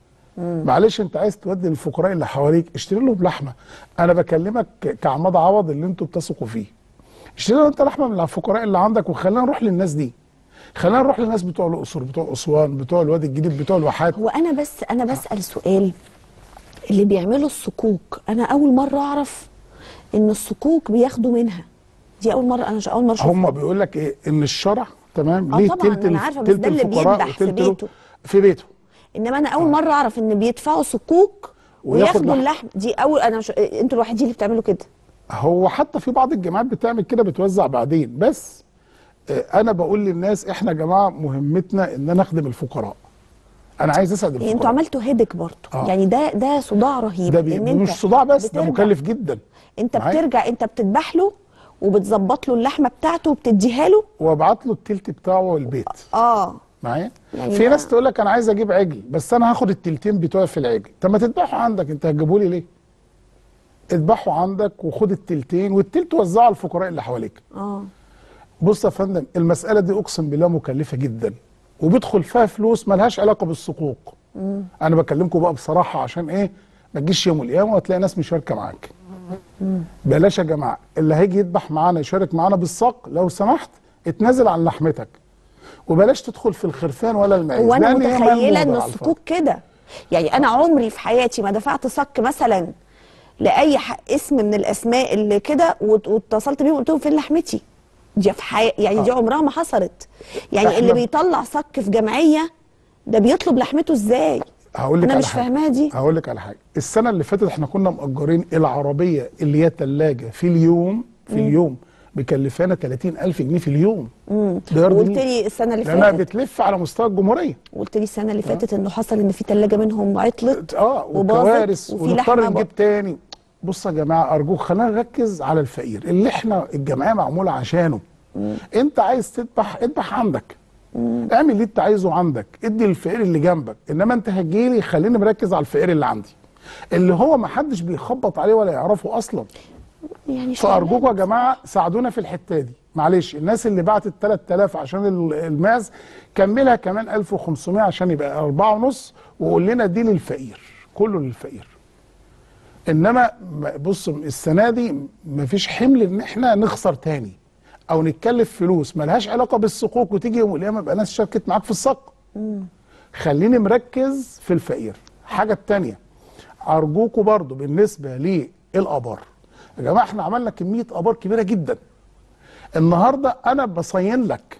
معلش انت عايز تودي للفقراء اللي حواليك اشتري لهم لحمه انا بكلمك ك- كعماد عوض اللي انتوا بتثقوا فيه اشتري له انت لحمه من الفقراء اللي عندك وخلينا نروح للناس دي خلينا نروح للناس بتوع الاقصر بتوع اسوان بتوع الوادي الجديد بتوع الواحات هو انا بس انا بسال سؤال اللي بيعملوا الصكوك انا اول مره اعرف ان الصكوك بياخدوا منها دي اول مره انا ش- اول مره اشوف هم بيقول لك ايه ان الشرع تمام آه ليه طبعاً، تلت أنا الف- عارفة، بس تلت ده اللي الفقراء بيذبح في وتلت له- بيته. في بيته انما انا اول مره اعرف ان بيدفعوا صكوك وياخد وياخدوا لحم. اللحم دي اول انا مش... انتوا الوحيدين اللي بتعملوا كده هو حتى في بعض الجامعات بتعمل كده بتوزع بعدين بس آه، انا بقول للناس احنا يا جماعه مهمتنا ان نخدم الفقراء انا عايز اسعد يعني انتوا الفقراء عملتوا هيدك برضه آه. يعني ده ده صداع رهيب ده بي... إن أنت مش صداع بس ده بترجع- مكلف جدا انت معايا؟ بترجع انت بتذبح له وبتظبط له اللحمه بتاعته وبتديها له وابعت له التلت بتاعه البيت اه معايا يعني في ده- ناس تقول لك انا عايز اجيب عجل بس انا هاخد التلتين بتوعي في العجل طب ما تذبحه عندك انت هتجيبه لي ليه اذبحه عندك وخد التلتين والتلت وزعه على الفقراء اللي حواليك اه بص يا فندم المساله دي اقسم بالله مكلفه جدا وبيدخل فيها فلوس ملهاش علاقه بالصكوك انا بكلمكم بقى بصراحه عشان ايه ما تجيش يوم القيامه وتلاقي ناس مشاركه معاك بلاش يا جماعه اللي هيجي يذبح معانا يشارك معانا بالصق لو سمحت اتنازل عن لحمتك وبلاش تدخل في الخرفان ولا المعيز هو انا لأن هي متخيله ان ملمومة على الصكوك كده يعني انا عمري في حياتي ما دفعت صك مثلا لاي ح- اسم من الاسماء اللي كده وات- واتصلت بيهم وقلت لهم فين لحمتي دي في حي... يعني دي عمرها ما حصلت يعني إحنا- اللي بيطلع صك في جمعيه ده بيطلب لحمته ازاي هقول لك انا على مش حاجة. فاهماها دي هقول لك على حاجه السنه اللي فاتت احنا كنا مأجرين العربيه اللي هي ثلاجه في اليوم في اليوم مكلفانا 30000 جنيه في اليوم ده يرضي وقلت مين؟ لي السنه اللي لانها فاتت بتلف على مستوى الجمهوريه قلت لي السنه اللي فاتت انه حصل ان في ثلاجه منهم عطلت اه وباظت وكوارث وفي ونضطر لحمه نجيب تاني بصوا يا جماعه ارجوك خلينا نركز على الفقير اللي احنا الجمعيه معموله عشانه انت عايز تذبح اذبح عندك اعمل اللي انت عايزه عندك ادي للفقير اللي جنبك انما انت هتجيلي خليني مركز على الفقير اللي عندي اللي هو ما حدش بيخبط عليه ولا يعرفه اصلا يعني فارجوكم يا جماعه ساعدونا في الحته دي معلش الناس اللي بعتت 3000 عشان ال- الماس كملها كمان 1500 عشان يبقى أربعة ونص وقول لنا دي للفقير كله للفقير انما م- بص السنه دي مفيش حمل ان احنا نخسر تاني او نتكلف فلوس ملهاش علاقه بالصكوك وتيجي يوم القيامه يبقى ناس شاركت معاك في الصك خليني مركز في الفقير حاجه التانيه ارجوكوا برضو بالنسبه للابار يا جماعه احنا عملنا كميه ابار كبيره جدا النهارده انا بصين لك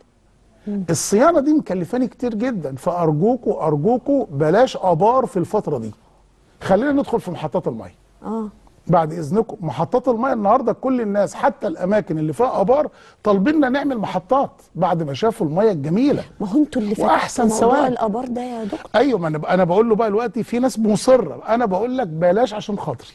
الصيانه دي مكلفاني كتير جدا فارجوكوا ارجوكوا بلاش ابار في الفتره دي خلينا ندخل في محطات الميه اه بعد اذنكم محطات الميه النهارده كل الناس حتى الاماكن اللي فيها ابار طالبيننا نعمل محطات بعد ما شافوا الميه الجميله ما هو انتوا اللي وأحسن فتحتوا موضوع ثواب. الابار ده يا دكتور ايوه ما انا انا بقول له بقى دلوقتي في ناس مصره انا بقول لك بلاش عشان خاطري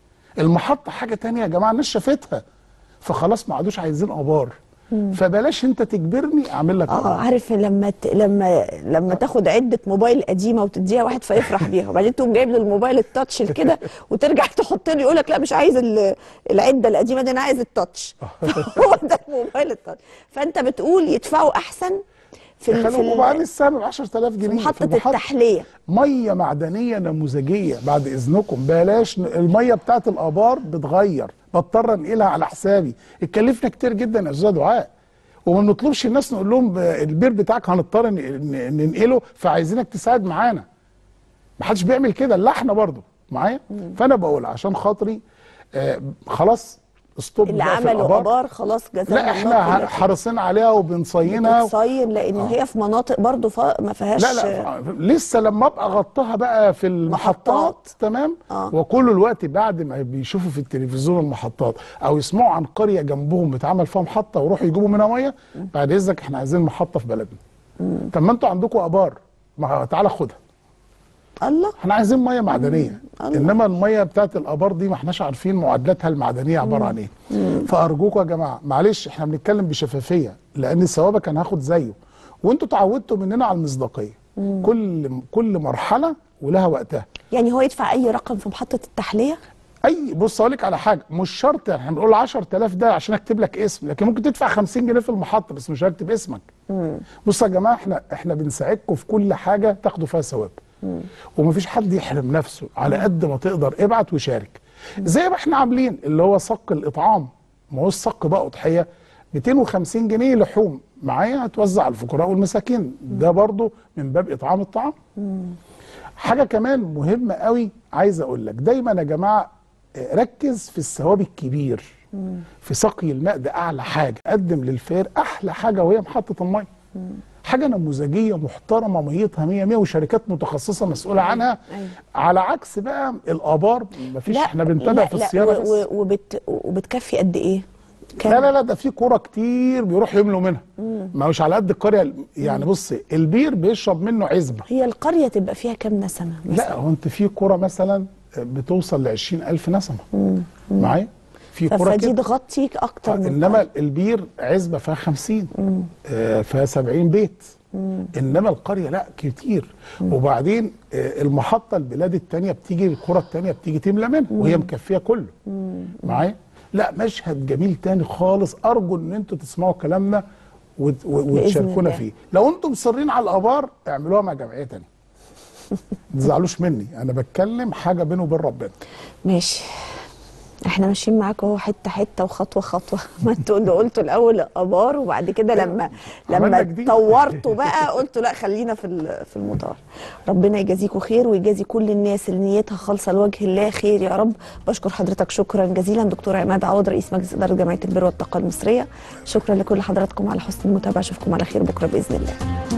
المحطه حاجه تانية يا جماعه الناس شافتها فخلاص ما عادوش عايزين ابار فبلاش انت تجبرني اعمل لك اه ابار عارف لما ت... لما لما تاخد عده موبايل قديمه وتديها واحد فيفرح بيها وبعدين تقوم جايب له الموبايل التاتش كده وترجع تحط له يقول لك لا مش عايز ال- العده القديمه دي انا عايز التاتش هو ده الموبايل التاتش فانت بتقول يدفعوا احسن في ال... في, خلوا وبعدين ال... السهم ب 10000 في جنيه محطه المحطة. التحليه ميه معدنيه نموذجيه بعد اذنكم بلاش ن- الميه بتاعت الابار بتغير بضطر انقلها على حسابي اتكلفنا كتير جدا يا استاذ دعاء وما نطلبش الناس نقول لهم ب- البير بتاعك هنضطر ن- ن- ننقله فعايزينك تساعد معانا ما حدش بيعمل كده الا احنا برضه معايا فانا بقول عشان خاطري آه خلاص استوب اللي بقى في عملوا الآبار. ابار خلاص جزاهم لا الله احنا كل خير. حريصين عليها وبنصينها بتصين لان هي في مناطق برضو ف... ما فيهاش لا لا ف- لسه لما ابقى اغطاها بقى في المحطات محطات. تمام آه. وكل الوقت بعد ما بيشوفوا في التلفزيون المحطات او يسمعوا عن قريه جنبهم بتعمل فيها محطه ويروحوا يجيبوا منها ميه بعد اذنك احنا عايزين محطه في بلدنا طب ما انتوا عندكم ابار ما تعالى خدها الله احنا عايزين ميه معدنيه الله. انما الميه بتاعت الابار دي ما احناش عارفين معادلاتها المعدنيه عباره عن ايه فارجوكم يا جماعه معلش احنا بنتكلم بشفافيه لان ثوابك انا هاخد زيه وانتوا تعودتوا مننا على المصداقيه كل كل مرحله ولها وقتها يعني هو يدفع اي رقم في محطه التحليه اي بص اقول لك على حاجه مش شرط احنا بنقول 10000 ده عشان اكتب لك اسم لكن ممكن تدفع 50 جنيه في المحطه بس مش هكتب اسمك بصوا يا جماعه احنا احنا بنساعدكم في كل حاجه تاخدوا فيها ثواب ومفيش حد يحرم نفسه على قد ما تقدر ابعت وشارك زي ما احنا عاملين اللي هو صك الاطعام ما هو الصك بقى اضحيه 250 جنيه لحوم معايا هتوزع على الفقراء والمساكين ده برضو من باب اطعام الطعام حاجه كمان مهمه قوي عايز اقول لك دايما يا جماعه آه، ركز في الثواب الكبير في سقي الماء ده اعلى حاجه قدم للفقير احلى حاجه وهي محطه الميه حاجه نموذجيه محترمه ميتها 100 100 وشركات متخصصه مسؤوله عنها أيوة. على عكس بقى الابار مفيش احنا بنتابع في الصيانه و- بس و- وبت وبتكفي قد ايه؟ كام؟ لا لا لا ده في كوره كتير بيروح يملوا منها ما هوش على قد القريه يعني بص البير بيشرب منه عزبه هي القريه تبقى فيها كام نسمه؟ مثلا؟ لا هو انت في كوره مثلا بتوصل ل 20000 نسمه معايا في كوره فدي كده تغطيك اكتر من انما البير عزبه فيها 50 آه، فيها 70 بيت انما القريه لا كتير وبعدين آه، المحطه البلاد التانية بتيجي القرى التانية بتيجي تملى منها وهي مكفيه كله معايا لا مشهد جميل تاني خالص ارجو ان انتوا تسمعوا كلامنا وت- و- بإذن وتشاركونا الله. فيه لو انتم مصرين على الابار اعملوها مع جمعيه تانية ما تزعلوش مني انا بتكلم حاجه بيني وبين ربنا ماشي احنا ماشيين معاك اهو حته حته وخطوه خطوه ما انتوا اللي قلتوا الاول ابار وبعد كده لما عملنا لما جديد. طورتوا بقى قلتوا لا خلينا في ال- في المطار ربنا يجازيكم خير ويجازي كل الناس اللي نيتها خالصه لوجه الله خير يا رب بشكر حضرتك شكرا جزيلا دكتور عماد عوض رئيس مجلس اداره جمعيه البر والطاقه المصريه شكرا لكل حضراتكم على حسن المتابعه اشوفكم على خير بكره باذن الله